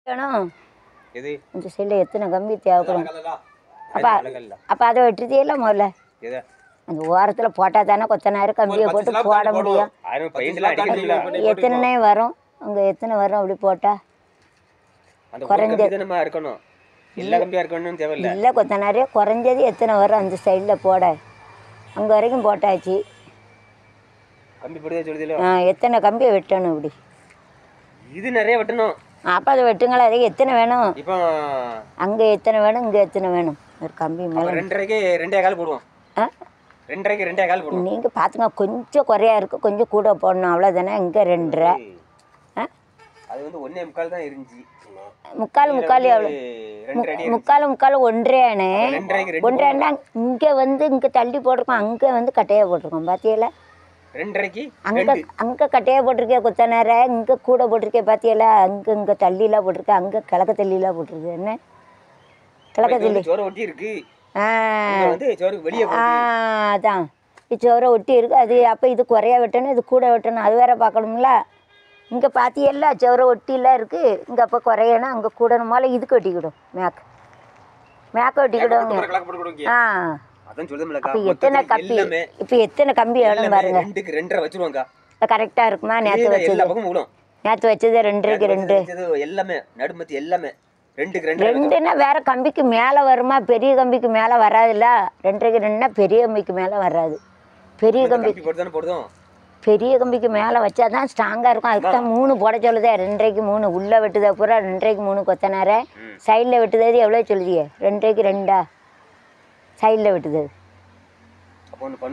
வேணும் எது இந்த சைடில் எத்தனை கம்பி தேவைப்படும் அப்பா அழகல்ல அப்போ அதை வெட்டுறதே முதல்ல எது அந்த ஓரத்தில் போட்டால் தானே கொத்தனாரு கம்பியை போட்டு போட முடியும் ஆயிரம் பெயிண்ட்லாம் அடிக்கணும்ல எத்தனை வரும் அங்கே எத்தனை வரும் அப்படி போட்டால் அந்த ஒரு கம்பி தான் நம்ம இருக்கணும் எல்லா கம்பியா இருக்கணும்னு தேவையில்ல இல்லை கொத்தனாரே குறைஞ்சது எத்தனை வரும் அந்த சைடில் போட அங்கே வரைக்கும் போட்டாச்சு கம்பி போடுதே சொல்லுதில்ல ஆ, எத்தனை கம்பியை வெட்டணும் இப்படி இது நிறைய வெட்டணும் அப்போ அதை வெட்டுங்களா அது எத்தனை வேணும் இப்போ அங்கே எத்தனை வேணும் இங்கே எத்தனை வேணும் ஒரு கம்பி மேலே அப்ப ரெண்டரைக்கு ரெண்டே கால் போடுவோம் ஆ ரெண்டரைக்கு ரெண்டே கால் போடுவோம் நீங்கள் பார்த்துங்க கொஞ்சம் குறையா இருக்குது கொஞ்சம் கூட போடணும் அவ்வளோதானே இங்கே ரெண்டரை ஆ அது வந்து ஒன்னே முக்கால் தான் இருந்துச்சு முக்கால் முக்கால் எவ்வளோ ரெண்டரை அடி முக்கால் முக்கால் ஒன்றேண்ணே ரெண்டரைக்கு ரெண்டு ஒன்றேன்னா இங்கே வந்து இங்கே தள்ளி போட்டிருக்கோம் அங்கே வந்து கட்டையாக போட்டிருக்கோம் பார்த்தியல ரெண்டரைக்கு அங்கே அங்கே கட்டையாக போட்டிருக்கே குத்தனார இங்கே கூட போட்டிருக்கே பார்த்தியல அங்கே இங்கே தள்ளிலாம் போட்டிருக்கே அங்கே கிழக்க தள்ளிலாம் போட்டிருக்கு என்ன கிழக்க இது வந்து சோறு ஒட்டி இருக்கு ஆ இங்க வந்து சோறு வெளியே ஆ அதான் சோறை ஒட்டி இருக்கு அது அப்போ இது குறையா வெட்டணும் இது கூட வெட்டணும் அது வேற பார்க்கணும்ல இங்கே பார்த்தியல்ல சோறை ஒட்டிலாம் இருக்குது இங்கே அப்போ குறையணும் அங்கே கூடணும் போல இதுக்கு வெட்டிக்கிடும் மேக்க மேக்க வெட்டிக்கிடுவோங்க கலக்க போட்டு கொடுங்க ஆ அதான் சொல்லுதுலக்கா இப்போ எத்தனை கம்பி எல்லாமே இப்போ எத்தனை கம்பி வேணும் எல்லாமே பாருங்க ரெண்டுக்கு ரெண்டரை வச்சிருவாங்க கரெக்டாக இருக்குமா நேற்று வச்சது எல்லா பக்கமும் விடும் நேற்று வச்சது ரெண்டரைக்கு ரெண்டு வச்சது எல்லாமே நடுமத்தி எல்லாமே ரெண்டுக்கு ரெண்டு ரெண்டுன்னா வேற கம்பிக்கு மேலே வருமா பெரிய கம்பிக்கு மேலே வராதுல்ல ரெண்டரைக்கு ரெண்டுனா பெரிய கம்பிக்கு மேலே வராது பெரிய கம்பி கம்பி போட்டு தானே போடுதோம் பெரிய கம்பிக்கு மேலே வச்சா தான் ஸ்ட்ராங்காக இருக்கும் அதுக்கு தான் மூணு போட சொல்லுதே ரெண்டரைக்கு மூணு உள்ளே வெட்டுதா பூரா ரெண்டரைக்கு மூணு கொத்தனார ம். சைடில் வெட்டுதது எவ்வளோ சொல்லுதியே ரெண்டரைக்கு ரெண்டா சைடில் வெட்டுதது அப்போ ஒன்று